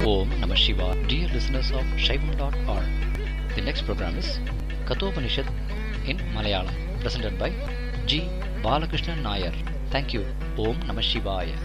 Om Namah Shivaya. Dear listeners of Shaivam.org, the next program is Kathopanishad in Malayalam, presented by G. Balakrishnan Nair. Thank you. Om Namah Shivaya.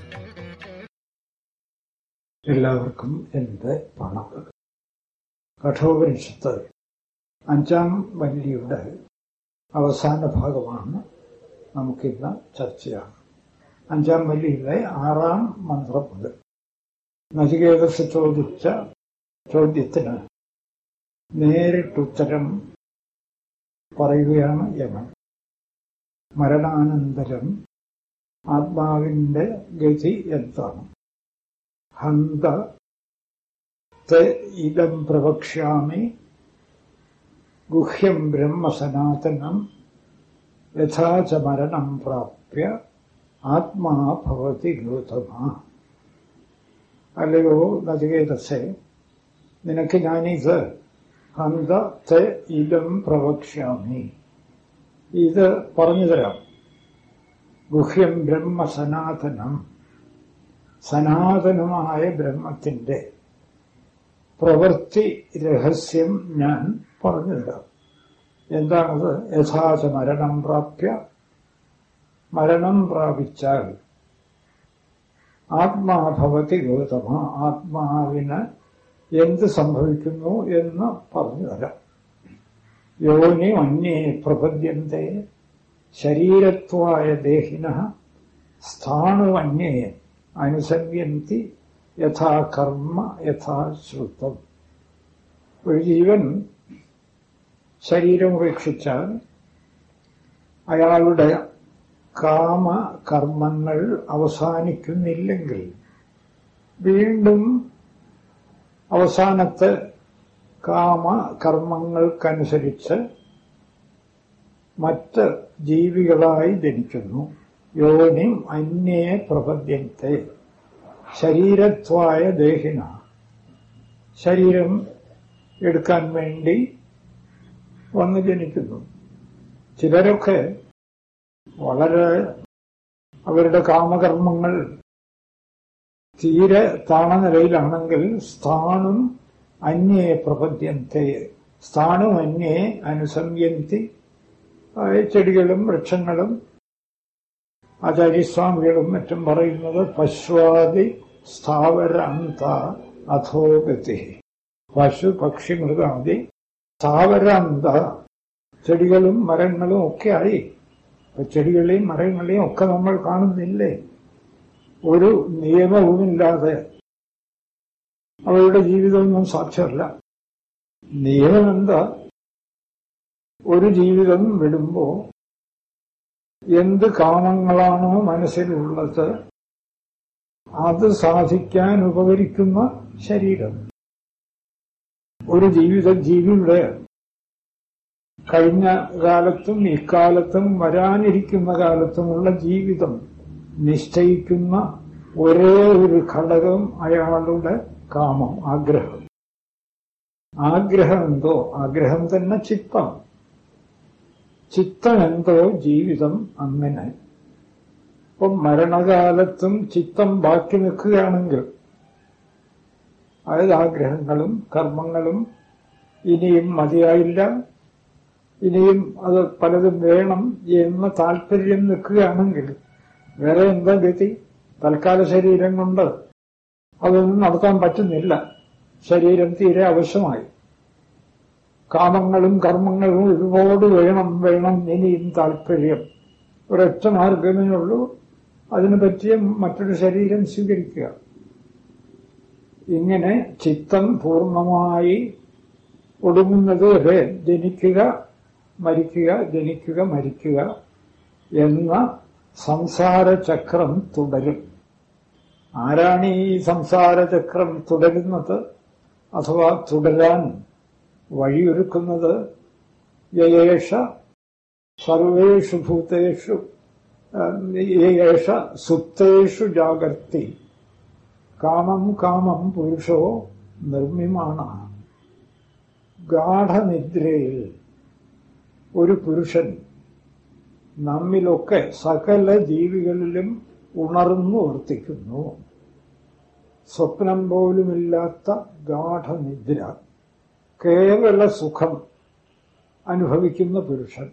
എല്ലാവർക്കും എൻ്റെ പ്രണാമം കഠോപനിഷത്ത് അഞ്ചാം വല്ലിയുടെ അവസാന ഭാഗമാണ് നമുക്കിന്ന് ചർച്ചയാണ് അഞ്ചാം വല്ലിയിലെ ആറാം മന്ത്രം മുതൽ നചികേതസ് ചോദിച്ച ചോദ്യത്തിന് നേരിട്ടുത്തരം പറയുകയാണ് യമൻ മരണാനന്തരം ആത്മാവിന്റെ ഗതി എന്താണ് ഹന്ത ത ഇതം പ്രവക്ഷ്യാമി ഗുഹ്യം ബ്രഹ്മസനാതനം യഥാ ച മരണം പ്രാപ്യ ആത്മാ ഭവതി ഗൗതമ അല്ലയോ നചികേതസെ നിനക്ക് ഞാനിത് ഹന്ത ത ഇതം പ്രവക്ഷ്യാമി ഇത് പറഞ്ഞു തരാം ഗുഹ്യം ബ്രഹ്മസനാതനം സനാതനമായ ബ്രഹ്മത്തിന്റെ പ്രവൃത്തി രഹസ്യം ഞാൻ പറഞ്ഞു തരാം എന്താണത് യഥാച മരണം പ്രാപ്യ മരണം പ്രാപിച്ചാൽ ആത്മാഭവതി ഗൗതമ ആത്മാവിന് എന്ത് സംഭവിക്കുന്നു എന്ന് പറഞ്ഞു തരാം യോനി അന്യേ പ്രപദ്യന്തെ ശരീരത്വായ ദേഹിന സ്ഥാണുവന്യേ അനുസന്യന്തി യഥാ കർമ്മ യഥാ ശ്രുതം ഒരു ജീവൻ ശരീരം ഉപേക്ഷിച്ചാൽ അയാളുടെ കാമ കർമ്മങ്ങൾ അവസാനിക്കുന്നില്ലെങ്കിൽ വീണ്ടും അവസാനത്തെ കാമ കർമ്മങ്ങൾക്കനുസരിച്ച് മറ്റ് ജീവികളായി ജനിക്കുന്നു യോനിം അന്യേ പ്രപദ്യത്തെ ശരീരത്വായ ദേഹിന ശരീരം എടുക്കാൻ വേണ്ടി വന്നു ജനിക്കുന്നു ചിലരൊക്കെ വളരെ അവരുടെ കാമകർമ്മങ്ങൾ തീരെ താണ നിലയിലാണെങ്കിൽ സ്ഥാണും അന്യേ പ്രപദ്യത്തെ സ്ഥാണും അന്യേ അനുസംയന്തി ചെടികളും വൃക്ഷങ്ങളും ആചാര്യസ്വാമികളും മറ്റും പറയുന്നത് പശ്വാദി സ്ഥാവര അന്ത അധോഗതി പശു പക്ഷി മൃഗാദി സ്ഥാവര അന്ത ചെടികളും മരങ്ങളും ഒക്കെ ആയി ഇപ്പൊ ചെടികളെയും മരങ്ങളെയും ഒക്കെ നമ്മൾ കാണുന്നില്ലേ ഒരു നിയമവുമില്ലാതെ അവരുടെ ജീവിതമൊന്നും സാധ്യമല്ല നിയമം എന്താ ഒരു ജീവിതം വിടുമ്പോ എന്ത് കാമങ്ങളാണോ മനസ്സിലുള്ളത് അത് സാധിക്കാൻ ഉപകരിക്കുന്ന ശരീരം ഒരു ജീവിത ജീവിയുടെ കഴിഞ്ഞ കാലത്തും ഇക്കാലത്തും വരാനിരിക്കുന്ന കാലത്തുമുള്ള ജീവിതം നിശ്ചയിക്കുന്ന ഒരേ ഒരു ഘടകം അയാളുടെ കാമം ആഗ്രഹം ആഗ്രഹം എന്തോ ആഗ്രഹം തന്നെ ചിത്തം ചിത്തം എന്തോ ജീവിതം അങ്ങനെ ഇപ്പം മരണകാലത്തും ചിത്തം ബാക്കി നിൽക്കുകയാണെങ്കിൽ അതായത് ആഗ്രഹങ്ങളും കർമ്മങ്ങളും ഇനിയും മതിയായില്ല ഇനിയും അത് പലതും വേണം എന്ന താല്പര്യം നിൽക്കുകയാണെങ്കിൽ വേറെ എന്താ ഗതി തൽക്കാല ശരീരം കൊണ്ട് അതൊന്നും നടത്താൻ പറ്റുന്നില്ല ശരീരം തീരെ ആവശ്യമായി കാമങ്ങളും കർമ്മങ്ങളും ഒരുപാട് വേണം വേണം ഇനിയും താല്പര്യം ഒരൊറ്റ മാർഗമേ ഉള്ളൂ അതിനു പറ്റിയ മറ്റൊരു ശരീരം സ്വീകരിക്കുക ഇങ്ങനെ ചിത്തം പൂർണ്ണമായി ഒടുങ്ങുന്നത് വരെ ജനിക്കുക മരിക്കുക ജനിക്കുക മരിക്കുക എന്ന സംസാരചക്രം തുടരും ആരാണ് ഈ സംസാരചക്രം തുടരുന്നത് അഥവാ തുടരാൻ വഴിയൊരുക്കുന്നത് യേഷ സർവേഷു ഭൂതേഷു യേഷ സുപ്തേഷു ജാഗർത്തി കാമം കാമം പുരുഷോ നിർമ്മിമാണ് ഗാഠനിദ്രയിൽ ഒരു പുരുഷൻ നമ്മിലൊക്കെ സകല ജീവികളിലും ഉണർന്നു വർത്തിക്കുന്നു സ്വപ്നം പോലുമില്ലാത്ത ഗാഠനിദ്ര കേവല സുഖം അനുഭവിക്കുന്ന പുരുഷൻ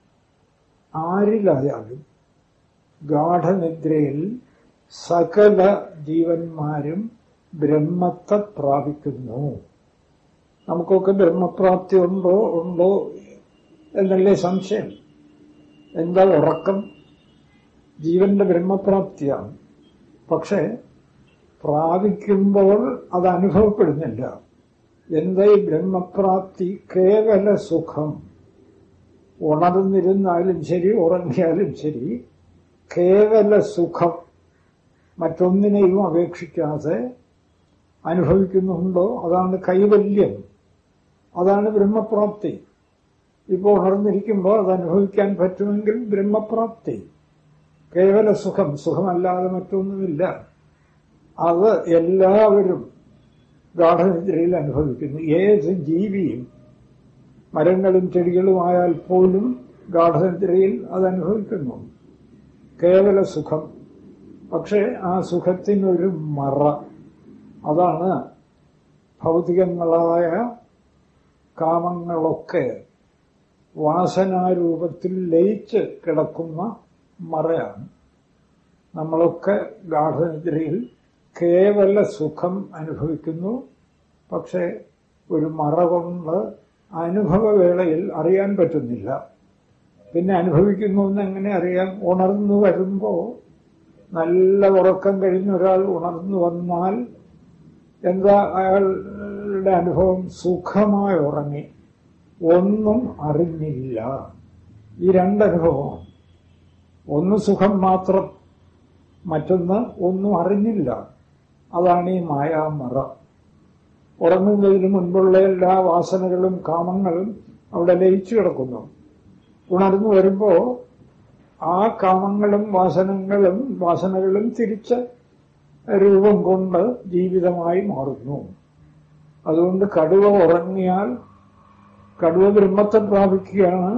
ആരിലായാലും ഗാഠനിദ്രയിൽ സകല ജീവന്മാരും ബ്രഹ്മത്തെ പ്രാപിക്കുന്നു നമുക്കൊക്കെ ബ്രഹ്മപ്രാപ്തി ഉണ്ടോ ഉണ്ടോ എന്നല്ലേ സംശയം എന്താ ഉറക്കം ജീവന്റെ ബ്രഹ്മപ്രാപ്തിയാണ് പക്ഷേ പ്രാപിക്കുമ്പോൾ അത് അനുഭവപ്പെടുന്നില്ല എന്താ ഈ ബ്രഹ്മപ്രാപ്തി കേവല സുഖം ഉണർന്നിരുന്നാലും ശരി ഉറങ്ങിയാലും ശരി കേവല സുഖം മറ്റൊന്നിനെയും അപേക്ഷിക്കാതെ അനുഭവിക്കുന്നുണ്ടോ അതാണ് കൈവല്യം അതാണ് ബ്രഹ്മപ്രാപ്തി ഇപ്പോൾ ഉണർന്നിരിക്കുമ്പോൾ അത് അനുഭവിക്കാൻ പറ്റുമെങ്കിൽ ബ്രഹ്മപ്രാപ്തി കേവല സുഖം സുഖമല്ലാതെ മറ്റൊന്നുമില്ല അത് എല്ലാവരും ഗാഠനിദ്രയിൽ അനുഭവിക്കുന്നു ഏത് ജീവിയും മരങ്ങളും ചെടികളുമായാൽ പോലും ഗാഠനിദ്രയിൽ അത് അനുഭവിക്കുന്നു കേവല സുഖം പക്ഷേ ആ സുഖത്തിനൊരു മറ അതാണ് ഭൗതികങ്ങളായ കാമങ്ങളൊക്കെ വാസനാരൂപത്തിൽ ലയിച്ച് കിടക്കുന്ന മറയാണ് നമ്മളൊക്കെ ഗാഠനിദ്രയിൽ കേവല സുഖം അനുഭവിക്കുന്നു പക്ഷേ ഒരു മറ കൊണ്ട് അനുഭവവേളയിൽ അറിയാൻ പറ്റുന്നില്ല പിന്നെ അനുഭവിക്കുന്നു എന്ന് എങ്ങനെ അറിയാം ഉണർന്നു വരുമ്പോൾ നല്ല ഉറക്കം കഴിഞ്ഞ ഒരാൾ ഉണർന്നു വന്നാൽ എന്താ അയാളുടെ അനുഭവം സുഖമായി ഉറങ്ങി ഒന്നും അറിഞ്ഞില്ല ഈ രണ്ടനുഭവം ഒന്ന് സുഖം മാത്രം മറ്റൊന്ന് ഒന്നും അറിഞ്ഞില്ല അതാണ് ഈ മായാമറ ഉറങ്ങുന്നതിന് മുൻപുള്ള എല്ലാ വാസനകളും കാമങ്ങളും അവിടെ ലയിച്ചു കിടക്കുന്നു ഉണർന്നു വരുമ്പോൾ ആ കാമങ്ങളും വാസനങ്ങളും വാസനകളും തിരിച്ച് രൂപം കൊണ്ട് ജീവിതമായി മാറുന്നു അതുകൊണ്ട് കടുവ ഉറങ്ങിയാൽ കടുവ ബ്രഹ്മത്തെ പ്രാപിക്കുകയാണ്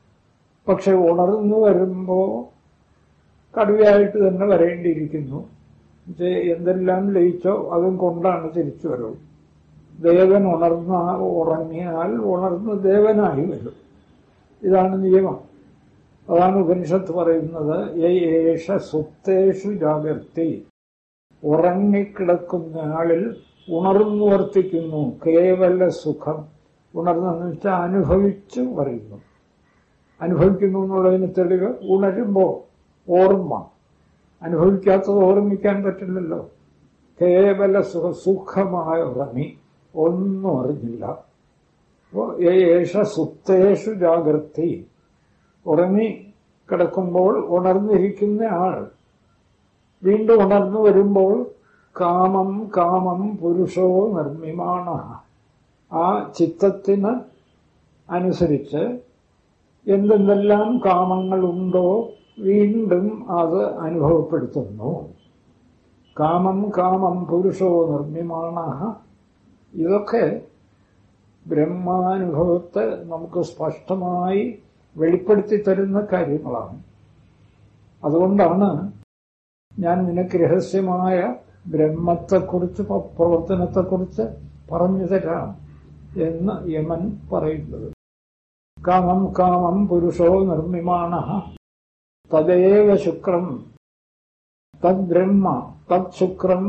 പക്ഷെ ഉണർന്നു വരുമ്പോൾ കടുവയായിട്ട് തന്നെ വരേണ്ടിയിരിക്കുന്നു എന്തെല്ലാം ലയിച്ചോ അതും കൊണ്ടാണ് തിരിച്ചു വരവ് ദേവൻ ഉണർന്ന ഉറങ്ങിയാൽ ഉണർന്ന് ദേവനായി വരും ഇതാണ് നിയമം അതാണ് ഉപനിഷത്ത് പറയുന്നത് യേഷ സുപ്തേഷു ജാഗ്രതി ഉറങ്ങിക്കിടക്കുന്ന ആളിൽ ഉണർന്നു വർത്തിക്കുന്നു കേവല സുഖം ഉണർന്നെന്ന് വെച്ചാൽ അനുഭവിച്ചു പറയുന്നു അനുഭവിക്കുന്നു എന്നുള്ളതിന് തെളിവ് ഉണരുമ്പോൾ ഓർമ്മ അനുഭവിക്കാത്തത് ഓർമ്മിക്കാൻ പറ്റില്ലല്ലോ കേവല സുഖ സുഖമായ ഉറങ്ങി ഒന്നും അറിഞ്ഞില്ല അപ്പോൾ യേഷ സുപ്തേഷു ജാഗ്രതി ഉറങ്ങി കിടക്കുമ്പോൾ ഉണർന്നിരിക്കുന്ന ആൾ വീണ്ടും ഉണർന്നു വരുമ്പോൾ കാമം കാമം പുരുഷോ നിർമ്മിമാണ ആ ചിത്തത്തിന് അനുസരിച്ച് എന്തെന്തെല്ലാം കാമങ്ങളുണ്ടോ വീണ്ടും അത് അനുഭവപ്പെടുത്തുന്നു കാമം കാമം പുരുഷോ നിർമ്മിമാണ ഇതൊക്കെ ബ്രഹ്മാനുഭവത്തെ നമുക്ക് സ്പഷ്ടമായി വെളിപ്പെടുത്തി തരുന്ന കാര്യങ്ങളാണ് അതുകൊണ്ടാണ് ഞാൻ നിനക്ക് രഹസ്യമായ ബ്രഹ്മത്തെക്കുറിച്ച് പ്രവർത്തനത്തെക്കുറിച്ച് പറഞ്ഞു തരാം എന്ന് യമൻ പറയുന്നത് കാമം കാമം പുരുഷോ നിർമ്മിമാണ തദേവ ശുക്രം തദ്ബ്രഹ്മ തത്ശുക്രം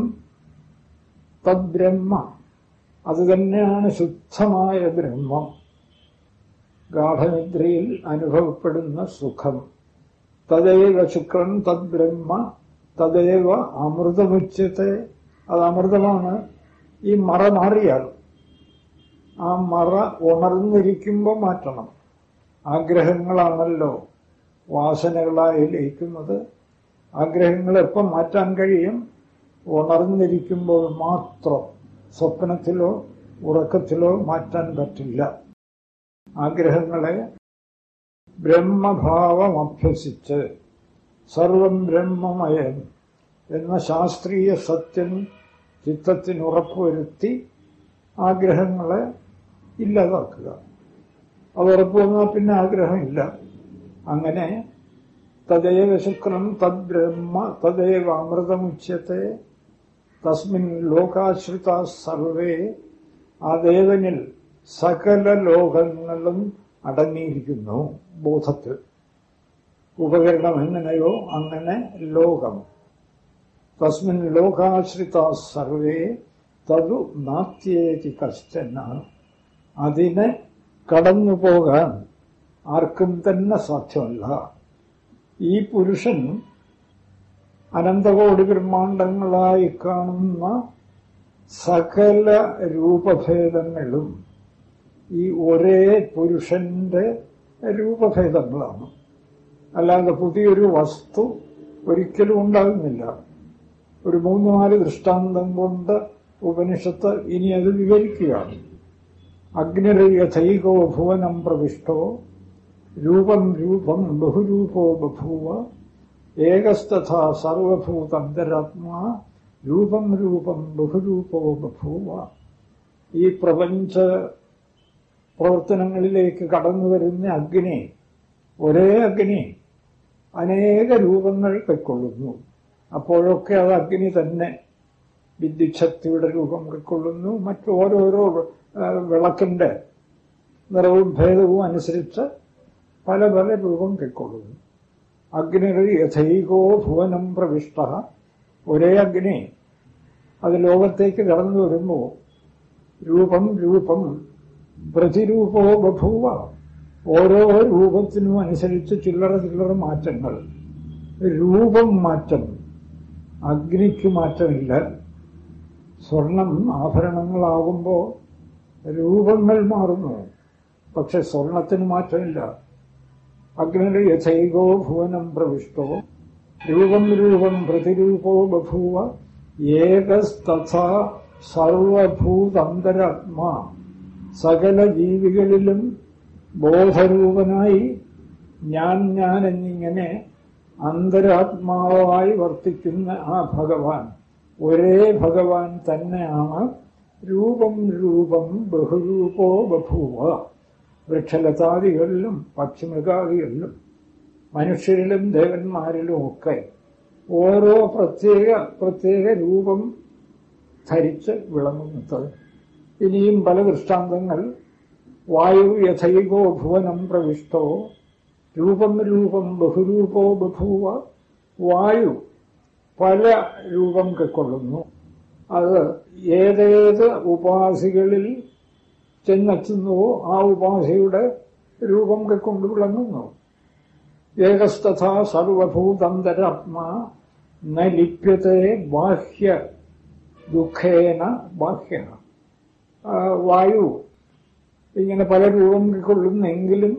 തദ്ബ്രഹ്മ അത് തന്നെയാണ് ശുദ്ധമായ ബ്രഹ്മം ഗാഠനിദ്രയിൽ അനുഭവപ്പെടുന്ന സുഖം തദൈവ ശുക്രൻ തദ്ബ്രഹ്മ തദൈവ അമൃതമുച്ചത്തെ അത് അമൃതമാണ് ഈ മറ മാറിയാൽ ആ മറ ഉണർന്നിരിക്കുമ്പോൾ മാറ്റണം ആഗ്രഹങ്ങളാണല്ലോ വാസനകളായി ലയിക്കുന്നത് ആഗ്രഹങ്ങൾ എപ്പം മാറ്റാൻ കഴിയും ഉണർന്നിരിക്കുമ്പോൾ മാത്രം സ്വപ്നത്തിലോ ഉറക്കത്തിലോ മാറ്റാൻ പറ്റില്ല ആഗ്രഹങ്ങളെ ബ്രഹ്മഭാവം അഭ്യസിച്ച് സർവം ബ്രഹ്മമയം എന്ന ശാസ്ത്രീയ സത്യം ചിത്തത്തിന് ഉറപ്പുവരുത്തി ആഗ്രഹങ്ങളെ ഇല്ലാതാക്കുക അത് ഉറപ്പ് വന്നാൽ പിന്നെ ആഗ്രഹമില്ല അങ്ങനെ തദൈവ ശുക്രം തദ്ബ്രഹ്മ തദൈവ അമൃതമുച്യത്തെ തസ്മിൻ ലോകാശ്രിത സർവേ ആ ദേവനിൽ സകല ലോകങ്ങളും അടങ്ങിയിരിക്കുന്നു ബോധത്തിൽ ഉപകരണം എങ്ങനെയോ അങ്ങനെ ലോകം തസ്മിൻ ലോകാശ്രിത സർവേ തതു നാത്യേതി കശ്ചന അതിനെ കടന്നു പോകാൻ ആർക്കും തന്നെ സാധ്യമല്ല ഈ പുരുഷൻ അനന്തകോടി ബ്രഹ്മാണ്ടങ്ങളായി കാണുന്ന സകല രൂപഭേദങ്ങളും ഈ ഒരേ പുരുഷന്റെ രൂപഭേദങ്ങളാണ് അല്ലാതെ പുതിയൊരു വസ്തു ഒരിക്കലും ഉണ്ടാകുന്നില്ല ഒരു മൂന്ന് നാല് ദൃഷ്ടാന്തം കൊണ്ട് ഉപനിഷത്ത് ഇനി അത് വിവരിക്കുകയാണ് അഗ്നിരയഥൈകോ ഭുവനം പ്രവിഷ്ടോ രൂപം രൂപം ബഹുരൂപോ ബഭൂവ ഏകസ്തഥാ സർവഭൂതന്തരാത്മാ രൂപം രൂപം ബഹുരൂപോ ബഭൂവ ഈ പ്രപഞ്ച പ്രവർത്തനങ്ങളിലേക്ക് കടന്നു വരുന്ന അഗ്നി ഒരേ അഗ്നി അനേക രൂപങ്ങൾ കൈക്കൊള്ളുന്നു അപ്പോഴൊക്കെ അത് അഗ്നി തന്നെ വിദ്യുച്ഛക്തിയുടെ രൂപം കൈക്കൊള്ളുന്നു മറ്റോരോരോ വിളക്കിന്റെ നിറവും ഭേദവും അനുസരിച്ച് പല പല രൂപം കൈക്കൊള്ളുന്നു അഗ്നികൾ യഥൈകോ ഭുവനം പ്രവിഷ്ട ഒരേ അഗ്നി അത് ലോകത്തേക്ക് കടന്നു വരുമ്പോൾ രൂപം രൂപം പ്രതിരൂപോ ബഭൂവ ഓരോ രൂപത്തിനും അനുസരിച്ച് ചില്ലറ ചില്ലറ മാറ്റങ്ങൾ രൂപം മാറ്റം അഗ്നിക്ക് മാറ്റമില്ല സ്വർണം ആഭരണങ്ങളാകുമ്പോൾ രൂപങ്ങൾ മാറുന്നു പക്ഷെ സ്വർണത്തിന് മാറ്റമില്ല അഗ്നി യഥൈകോ ഭുവനം പ്രവിഷ്ടോ രൂപം രൂപം പ്രതിരൂപോ ബഭൂവ ഏകസ്തഥാ സർവഭൂതന്തരാത്മാ സകല ജീവികളിലും ബോധരൂപനായി ഞാൻ ഞാൻ എന്നിങ്ങനെ അന്തരാത്മാവായി വർത്തിക്കുന്ന ആ ഭഗവാൻ ഒരേ ഭഗവാൻ തന്നെയാണ് രൂപം രൂപം ബഹുരൂപോ ബഭൂവ വൃക്ഷലതാദികളിലും പക്ഷിമൃഗാദികളിലും മനുഷ്യരിലും ദേവന്മാരിലും ഒക്കെ ഓരോ പ്രത്യേക പ്രത്യേക രൂപം ധരിച്ച് വിളങ്ങുന്നത് ഇനിയും പല ദൃഷ്ടാന്തങ്ങൾ വായു യഥൈകോ ഭുവനം പ്രവിഷ്ടോ രൂപം രൂപം ബഹുരൂപോ ബഭൂവ വായു പല രൂപം കൈക്കൊള്ളുന്നു അത് ഏതേത് ഉപാധികളിൽ ചെന്നെത്തുന്നുവോ ആ ഉപാധിയുടെ രൂപം കൈക്കൊണ്ട് വിളങ്ങുന്നു ഏകസ്തഥാ സർവഭൂതന്തരാത്മാ ന ലിപ്യത്തെ ബാഹ്യ ദുഃഖേന ബാഹ്യ വായു ഇങ്ങനെ പല രൂപം കൊള്ളുന്നെങ്കിലും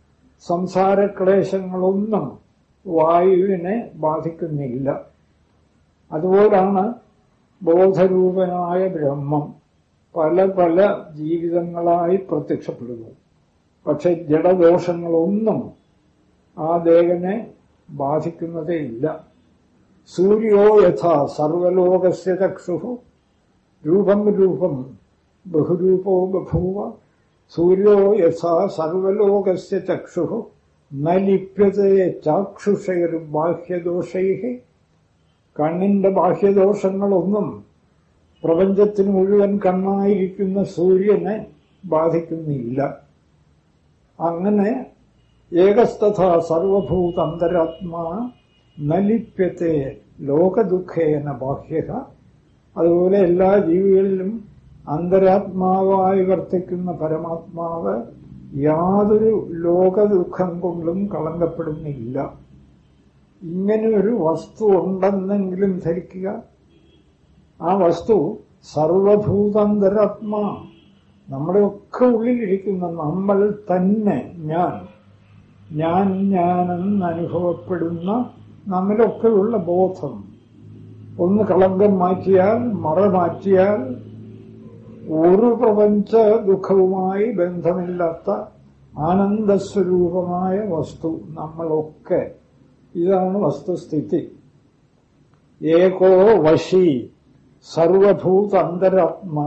സംസാരക്ലേശങ്ങളൊന്നും വായുവിനെ ബാധിക്കുന്നില്ല അതുപോലാണ് ബോധരൂപനായ ബ്രഹ്മം പല പല ജീവിതങ്ങളായി പ്രത്യക്ഷപ്പെടുന്നു പക്ഷെ ജഡദോഷങ്ങളൊന്നും ആ ദേവനെ ബാധിക്കുന്നതേയില്ല സൂര്യോ യഥാ സർവലോകസ്യ ചക്ഷു രൂപം രൂപം ബഹുരൂപോ ബഭൂവ സൂര്യോ യഥാ സർവലോകസ്യ ചക്ഷു ന ലിപ്യത്തെ ചാക്ഷുഷൈർ ബാഹ്യദോഷൈ കണ്ണിന്റെ ബാഹ്യദോഷങ്ങളൊന്നും പ്രപഞ്ചത്തിന് മുഴുവൻ കണ്ണായിരിക്കുന്ന സൂര്യനെ ബാധിക്കുന്നില്ല അങ്ങനെ ഏകസ്തഥ സർവഭൂതന്തരാത്മാ നലിപ്യത്തെ ലോകദുഃഖേന ബാഹ്യ അതുപോലെ എല്ലാ ജീവികളിലും അന്തരാത്മാവായി വർത്തിക്കുന്ന പരമാത്മാവ് യാതൊരു ലോകദുഃഖം കൊണ്ടും കളങ്കപ്പെടുന്നില്ല ഇങ്ങനെ ഒരു വസ്തു ഉണ്ടെന്നെങ്കിലും ധരിക്കുക ആ വസ്തു സർവഭൂതാന്തരാത്മാ നമ്മുടെ ഒക്കെ ഉള്ളിലിരിക്കുന്ന നമ്മൾ തന്നെ ഞാൻ ഞാൻ ഞാനെന്ന് അനുഭവപ്പെടുന്ന നമ്മിലൊക്കെയുള്ള ബോധം ഒന്ന് കളങ്കം മാറ്റിയാൽ മറ മാറ്റിയാൽ ഒരു പ്രപഞ്ച ദുഃഖവുമായി ബന്ധമില്ലാത്ത ആനന്ദസ്വരൂപമായ വസ്തു നമ്മളൊക്കെ ഇതാണ് വസ്തുസ്ഥിതി ഏകോ വശി സർവഭൂത അന്തരാത്മാ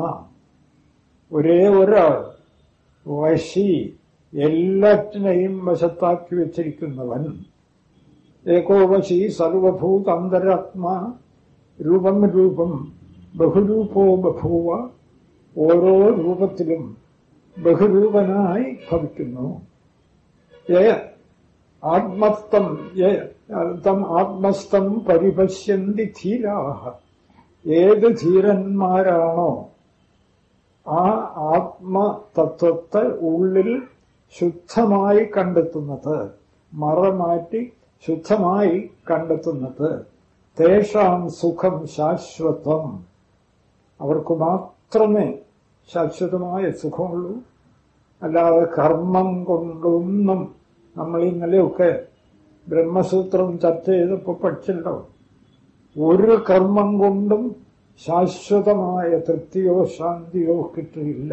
ഒരേ ഒരാൾ വശി എല്ലാറ്റിനെയും വശത്താക്കി വെച്ചിരിക്കുന്നവൻ ഏകോ വശി സർവഭൂത അന്തരാത്മാ രൂപം രൂപം ബഹുരൂപോ ബഭൂവ ഓരോ രൂപത്തിലും ബഹുരൂപനായി ഭവിക്കുന്നു യ ആത്മസ്ഥം തം ആത്മസ്ഥം പരിപശ്യന്തി ധീരാഹ ഏത് ധീരന്മാരാണോ ആ ആത്മതത്വത്തെ ഉള്ളിൽ ശുദ്ധമായി കണ്ടെത്തുന്നത് മറമാറ്റി ശുദ്ധമായി കണ്ടെത്തുന്നത് തേഷാം സുഖം ശാശ്വതം അവർക്ക് മാത്രമേ ശാശ്വതമായ സുഖമുള്ളൂ അല്ലാതെ കർമ്മം കൊണ്ടൊന്നും നമ്മൾ ഇന്നലെയൊക്കെ ബ്രഹ്മസൂത്രം ചർച്ച ചെയ്തപ്പോൾ പഠിച്ചല്ലോ ഒരു കർമ്മം കൊണ്ടും ശാശ്വതമായ തൃപ്തിയോ ശാന്തിയോ കിട്ടിയില്ല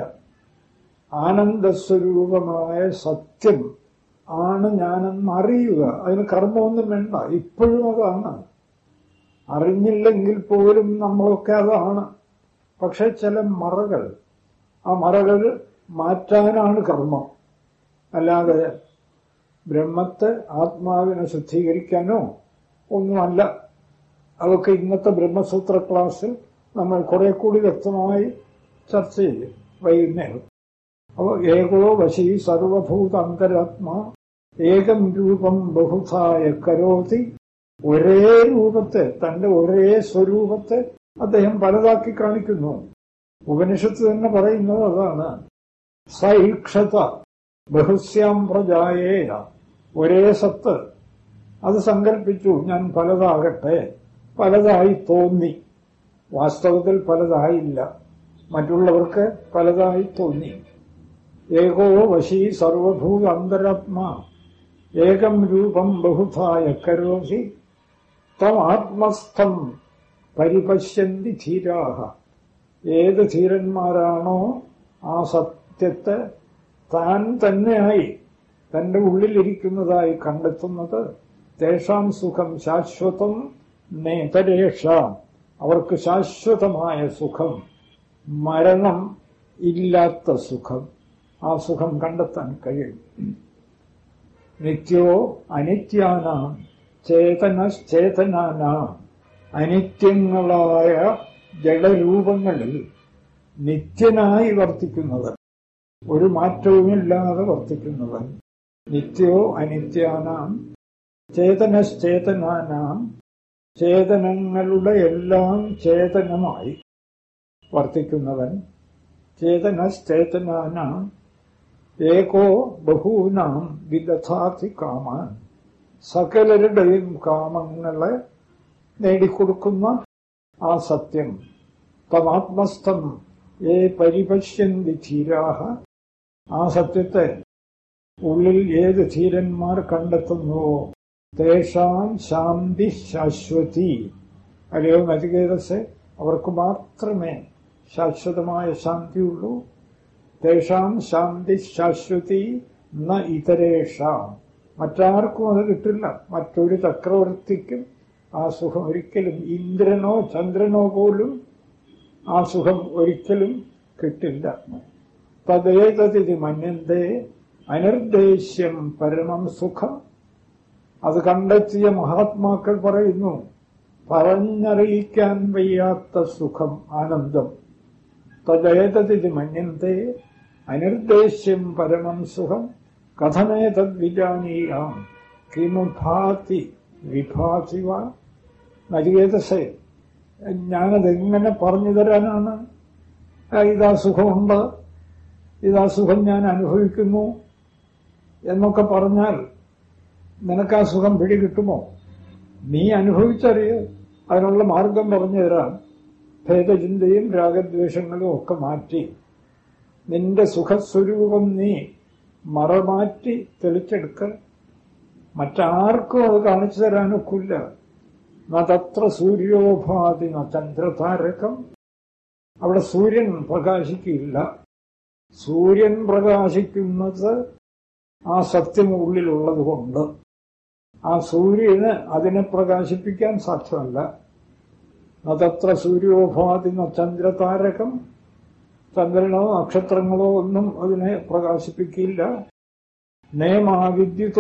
ആനന്ദസ്വരൂപമായ സത്യം ആണ് ഞാനെന്ന് അറിയുക അതിന് കർമ്മമൊന്നും വേണ്ട ഇപ്പോഴും അതാണ് അറിഞ്ഞില്ലെങ്കിൽ പോലും നമ്മളൊക്കെ അതാണ് പക്ഷെ ചില മറകൾ ആ മറകൾ മാറ്റാനാണ് കർമ്മം അല്ലാതെ ബ്രഹ്മത്തെ ആത്മാവിനെ ശുദ്ധീകരിക്കാനോ ഒന്നുമല്ല അതൊക്കെ ഇന്നത്തെ ബ്രഹ്മസൂത്ര ക്ലാസ്സിൽ നമ്മൾ കുറെ കൂടി വ്യക്തമായി ചർച്ച ചെയ്യും വൈകുന്നേരം അപ്പോൾ ഏകോ വശി സർവഭൂത അന്തരാത്മാ ഏകം രൂപം ബഹുധായ കരോതി ഒരേ രൂപത്തെ തന്റെ ഒരേ സ്വരൂപത്തെ അദ്ദേഹം പലതാക്കി കാണിക്കുന്നു ഉപനിഷത്ത് തന്നെ പറയുന്നത് അതാണ് സൈക്ഷത ബഹുസ്യാം പ്രജായേയ ഒരേ സത്ത് അത് സങ്കല്പിച്ചു ഞാൻ പലതാകട്ടെ പലതായി തോന്നി വാസ്തവത്തിൽ പലതായില്ല മറ്റുള്ളവർക്ക് പലതായി തോന്നി ഏകോ വശി സർവഭൂത അന്തരാത്മാ ഏകം രൂപം ബഹുധായ കരോസി തം ആത്മസ്ഥം പരിപശ്യന്തി ധീരാഹ ഏത് ധീരന്മാരാണോ ആ സത്യത്തെ താൻ തന്നെയായി തന്റെ ഉള്ളിലിരിക്കുന്നതായി കണ്ടെത്തുന്നത് തേഷാം സുഖം ശാശ്വതം നേതരേഷാം അവർക്ക് ശാശ്വതമായ സുഖം മരണം ഇല്ലാത്ത സുഖം ആ സുഖം കണ്ടെത്താൻ കഴിയും നിത്യോ അനിത്യാനാം ചേതനശ്ചേതനാനാം അനിത്യങ്ങളായ ജഡരൂപങ്ങളിൽ നിത്യനായി വർത്തിക്കുന്നത് ഒരു മാറ്റവുമില്ലാതെ വർത്തിക്കുന്നവൻ നിത്യോ അനിത്യാനാം ചേതനശ്ചേതനാനാം ചേതനങ്ങളുടെ എല്ലാം ചേതനമായി വർത്തിക്കുന്നവൻ ചേതനശ്ചേതനാനാം ഏകോ ബഹൂനാം വിദധാതി കാമാൻ സകലരുടെയും കാമങ്ങളെ നേടിക്കൊടുക്കുന്ന ആ സത്യം തമാത്മസ്ഥം ഏ പരിപശ്യന്തി ധീരാഹ ആ സത്യത്തെ ഉള്ളിൽ ഏത് ധീരന്മാർ കണ്ടെത്തുന്നുവോ തേഷാം ശാന്തി ശാശ്വതി അല്ലയോ നചികേതസെ അവർക്ക് മാത്രമേ ശാശ്വതമായ ശാന്തിയുള്ളൂ തേഷാം ശാന്തി ശാശ്വതി ന ഇതരേഷാം മറ്റാർക്കും അത് കിട്ടില്ല മറ്റൊരു ചക്രവർത്തിക്കും ആ സുഖം ഒരിക്കലും ഇന്ദ്രനോ ചന്ദ്രനോ പോലും ആ സുഖം ഒരിക്കലും കിട്ടില്ല തദ്ദേതതി മന്യന്തേ അനിർദ്ദേശ്യം പരമം സുഖം അത് കണ്ടെത്തിയ മഹാത്മാക്കൾ പറയുന്നു പറഞ്ഞറിയിക്കാൻ വയ്യാത്ത സുഖം ആനന്ദം തദ്ദേതതി മന്യന്തേ അനിർദ്ദേശ്യം പരമം സുഖം കഥമേതദ് വിജാനീയാം കിമുഭാതി വിഭാതി വ നരികേതസേ ഞാനതെങ്ങനെ പറഞ്ഞു തരാനാണ് ഇതാ സുഖമുണ്ട് ഇതാ സുഖം ഞാൻ അനുഭവിക്കുന്നു എന്നൊക്കെ പറഞ്ഞാൽ നിനക്ക് ആ സുഖം പിടികിട്ടുമോ നീ അനുഭവിച്ചറിയ അതിനുള്ള മാർഗം പറഞ്ഞു തരാം ഭേദചിന്തയും രാഗദ്വേഷങ്ങളും ഒക്കെ മാറ്റി നിന്റെ സുഖസ്വരൂപം നീ മറമാറ്റി തെളിച്ചെടുക്ക മറ്റാർക്കും അത് കാണിച്ചു തരാനൊക്കില്ല നത്ര സൂര്യോപാധി ന ചന്ദ്രതാരകം അവിടെ സൂര്യൻ പ്രകാശിക്കില്ല സൂര്യൻ പ്രകാശിക്കുന്നത് ആ സത്യം ഉള്ളിലുള്ളത് കൊണ്ട് ആ സൂര്യന് അതിനെ പ്രകാശിപ്പിക്കാൻ സാധ്യമല്ല നതത്ര സൂര്യോപാധി ന ചന്ദ്രതാരകം ചന്ദ്രനോ നക്ഷത്രങ്ങളോ ഒന്നും അതിനെ പ്രകാശിപ്പിക്കില്ല നേമാ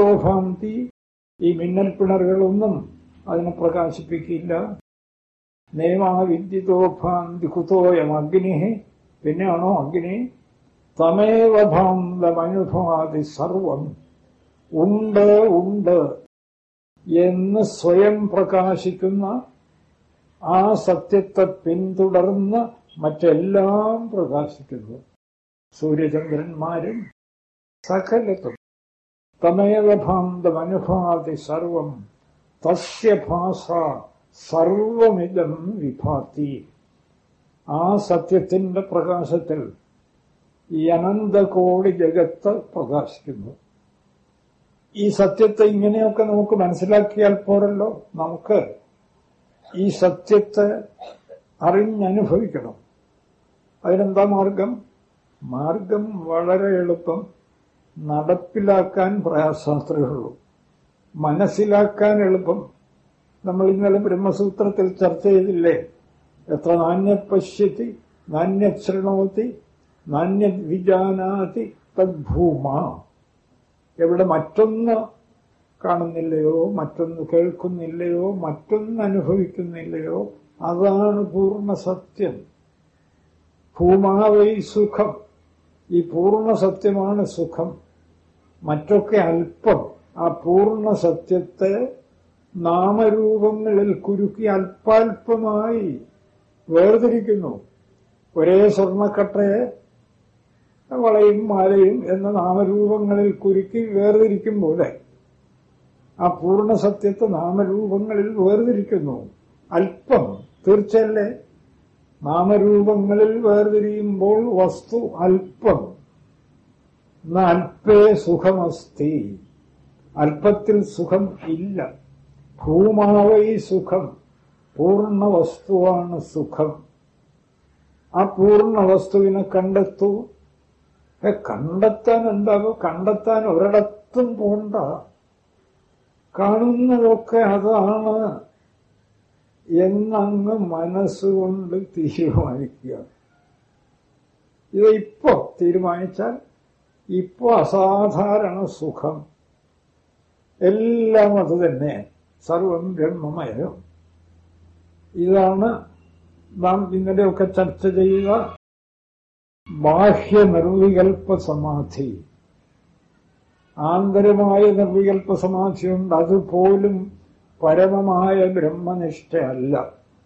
വിദ്യുതോഭാന്തി ഈ മിന്നൽ പിണറുകളൊന്നും അതിനെ പ്രകാശിപ്പിക്കില്ല നേമാവിദ്യുതോഭാന്തി കുതോയം അഗ്നി പിന്നെയാണോ അഗ്നി തമേവ ഭാന്തമനുഭാതി സർവം ഉണ്ട് ഉണ്ട് എന്ന് സ്വയം പ്രകാശിക്കുന്ന ആ സത്യത്തെ പിന്തുടർന്ന് മറ്റെല്ലാം പ്രകാശിക്കുന്നു സൂര്യചന്ദ്രന്മാരും സകലത്തും തമേവ ഭാന്തമനുഭാതി സർവം തസ്യ ഭാഷ സർവമിതം വിഭാത്തി ആ സത്യത്തിന്റെ പ്രകാശത്തിൽ ഈ അനന്തകോടി ജഗത്ത് പ്രകാശിക്കുന്നു ഈ സത്യത്തെ ഇങ്ങനെയൊക്കെ നമുക്ക് മനസ്സിലാക്കിയാൽ പോരല്ലോ നമുക്ക് ഈ സത്യത്തെ അറിഞ്ഞനുഭവിക്കണം അതിനെന്താ മാർഗം മാർഗം വളരെ എളുപ്പം നടപ്പിലാക്കാൻ പ്രയാസാസ്ത്രമേ ഉള്ളൂ മനസ്സിലാക്കാൻ എളുപ്പം നമ്മൾ ഇന്നലെ ബ്രഹ്മസൂത്രത്തിൽ ചർച്ച ചെയ്തില്ലേ എത്ര നാണ്യ പശ്യത്തി നാണ്യ ശൃണോത്തി നാണ്യ വിജാനാതി തദ്ഭൂമ എവിടെ മറ്റൊന്ന് കാണുന്നില്ലയോ മറ്റൊന്ന് കേൾക്കുന്നില്ലയോ മറ്റൊന്ന് അനുഭവിക്കുന്നില്ലയോ അതാണ് പൂർണ്ണ സത്യം ഭൂമാവൈ സുഖം ഈ പൂർണ്ണ സത്യമാണ് സുഖം മറ്റൊക്കെ അല്പം ആ പൂർണ്ണ സത്യത്തെ നാമരൂപങ്ങളിൽ കുരുക്കി അല്പാൽപമായി വേർതിരിക്കുന്നു ഒരേ സ്വർണ്ണക്കട്ടയെ വളയും മാലയും എന്ന നാമരൂപങ്ങളിൽ കുരുക്കി വേർതിരിക്കും പോലെ ആ പൂർണ്ണ സത്യത്തെ നാമരൂപങ്ങളിൽ വേർതിരിക്കുന്നു അല്പം തീർച്ചയല്ലേ നാമരൂപങ്ങളിൽ വേർതിരിയുമ്പോൾ വസ്തു അല്പം അല്പേ സുഖമസ്തി അല്പത്തിൽ സുഖം ഇല്ല ഭൂമാവൈ സുഖം പൂർണ്ണ വസ്തുവാണ് സുഖം ആ പൂർണ്ണ വസ്തുവിനെ കണ്ടെത്തൂ കണ്ടെത്താൻ എന്താകും കണ്ടെത്താൻ ഒരിടത്തും പോണ്ട കാണുന്നതൊക്കെ അതാണ് എന്നങ്ങ് മനസ്സുകൊണ്ട് തീരുമാനിക്കുക ഇത് ഇപ്പോ തീരുമാനിച്ചാൽ ഇപ്പോ അസാധാരണ സുഖം എല്ലാം അത് തന്നെ സർവം ബ്രഹ്മമയം ഇതാണ് നാം ഇന്നലെയൊക്കെ ചർച്ച ചെയ്യുക ബാഹ്യ നിർവികൽപ്പ സമാധി ആന്തരമായ നിർവികൽപ്പ സമാധിയുണ്ട് അതുപോലും പരമമായ ബ്രഹ്മനിഷ്ഠയല്ല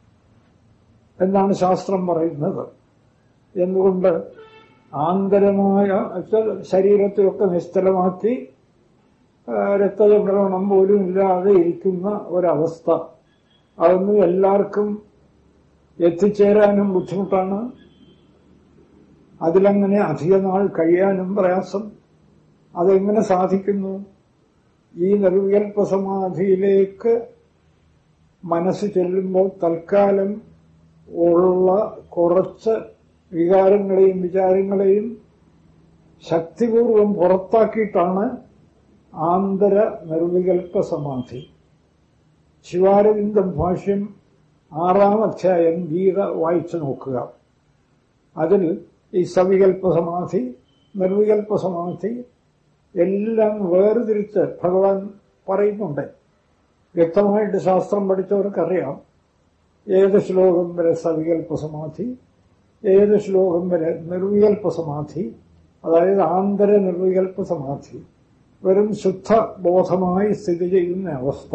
എന്നാണ് ശാസ്ത്രം പറയുന്നത് എന്തുകൊണ്ട് ആന്തരമായ ശരീരത്തെയൊക്കെ നിശ്ചലമാക്കി രക്തചംക്രമണം പോലും ഇല്ലാതെ ഇരിക്കുന്ന ഒരവസ്ഥ അതൊന്നും എല്ലാവർക്കും എത്തിച്ചേരാനും ബുദ്ധിമുട്ടാണ് അതിലങ്ങനെ അധിക നാൾ കഴിയാനും പ്രയാസം അതെങ്ങനെ സാധിക്കുന്നു ഈ നിർവികൽപ്പ സമാധിയിലേക്ക് മനസ്സ് ചെല്ലുമ്പോൾ തൽക്കാലം ഉള്ള കുറച്ച് വികാരങ്ങളെയും വിചാരങ്ങളെയും ശക്തിപൂർവം പുറത്താക്കിയിട്ടാണ് ആന്തര നിർവികൽപ്പ സമാധി ശിവാരവിന്ദം ഭാഷ്യം ആറാം അധ്യായം ഗീത വായിച്ചു നോക്കുക അതിൽ ഈ സവികൽപ്പ സമാധി നിർവികൽപ്പ സമാധി എല്ലാം വേർതിരിച്ച് ഭഗവാൻ പറയുന്നുണ്ട് വ്യക്തമായിട്ട് ശാസ്ത്രം പഠിച്ചവർക്കറിയാം ഏത് ശ്ലോകം വരെ സവികൽപ്പ സമാധി ഏത് ശ്ലോകം വരെ നിർവികൽപ്പ സമാധി അതായത് ആന്തര നിർവികൽപ്പ സമാധി വെറും ശുദ്ധ ബോധമായി സ്ഥിതി ചെയ്യുന്ന അവസ്ഥ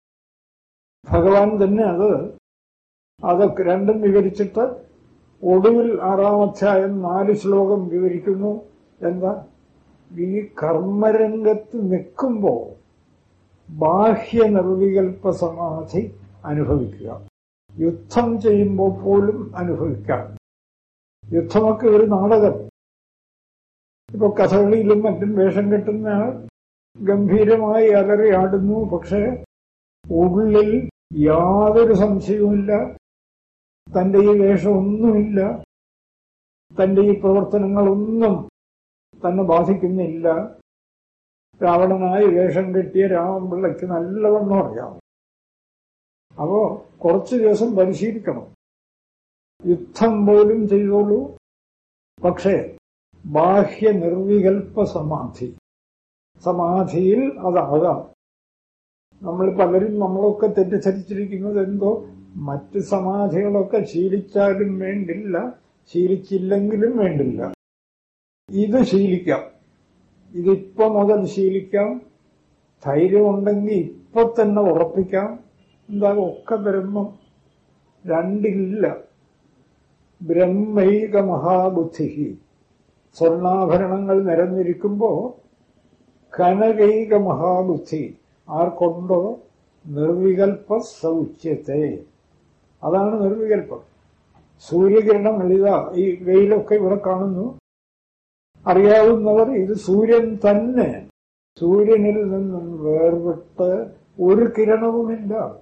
ഭഗവാൻ തന്നെ അത് അതൊക്കെ രണ്ടും വിവരിച്ചിട്ട് ഒടുവിൽ ആറാം അധ്യായം നാല് ശ്ലോകം വിവരിക്കുന്നു എന്താ ഈ കർമ്മരംഗത്ത് നിൽക്കുമ്പോൾ ബാഹ്യ നിർവികൽപ്പ സമാധി അനുഭവിക്കുക യുദ്ധം ചെയ്യുമ്പോൾ പോലും അനുഭവിക്കാം യുദ്ധമൊക്കെ ഒരു നാടകം ഇപ്പൊ കഥകളിയിലും മറ്റും വേഷം കെട്ടുന്ന ആൾ ഗംഭീരമായി അലറി ആടുന്നു പക്ഷെ ഉള്ളിൽ യാതൊരു സംശയവുമില്ല തന്റെ ഈ വേഷമൊന്നുമില്ല തന്റെ ഈ പ്രവർത്തനങ്ങളൊന്നും തന്നെ ബാധിക്കുന്നില്ല രാവണനായി വേഷം കെട്ടിയ രാമപിള്ളയ്ക്ക് നല്ലവണ്ണം അറിയാം അപ്പോ കുറച്ചു ദിവസം പരിശീലിക്കണം യുദ്ധം പോലും ചെയ്തോളൂ പക്ഷേ ബാഹ്യ നിർവികൽപ്പ സമാധി സമാധിയിൽ അതാകാം നമ്മൾ പലരും നമ്മളൊക്കെ തെറ്റിദ്ധരിച്ചിരിക്കുന്നത് എന്തോ മറ്റ് സമാധികളൊക്കെ ശീലിച്ചാലും വേണ്ടില്ല ശീലിച്ചില്ലെങ്കിലും വേണ്ടില്ല ഇത് ശീലിക്കാം ഇതിപ്പോ മുതൽ ശീലിക്കാം ധൈര്യമുണ്ടെങ്കിൽ ഇപ്പൊ തന്നെ ഉറപ്പിക്കാം എന്താ ഒക്കെ ബ്രഹ്മം രണ്ടില്ല ബ്രഹ്മൈക മഹാബുദ്ധി സ്വർണാഭരണങ്ങൾ നിരന്നിരിക്കുമ്പോ കനകൈക മഹാബുദ്ധി ആർക്കൊണ്ടോ നിർവികൽപ്പ സൗച്യത്തെ അതാണ് നിർവികൽപ്പം സൂര്യകിരണം ഇതാ ഈ വെയിലൊക്കെ ഇവിടെ കാണുന്നു അറിയാവുന്നവർ ഇത് സൂര്യൻ തന്നെ സൂര്യനിൽ നിന്നും വേർവിട്ട് ഒരു കിരണവുമില്ല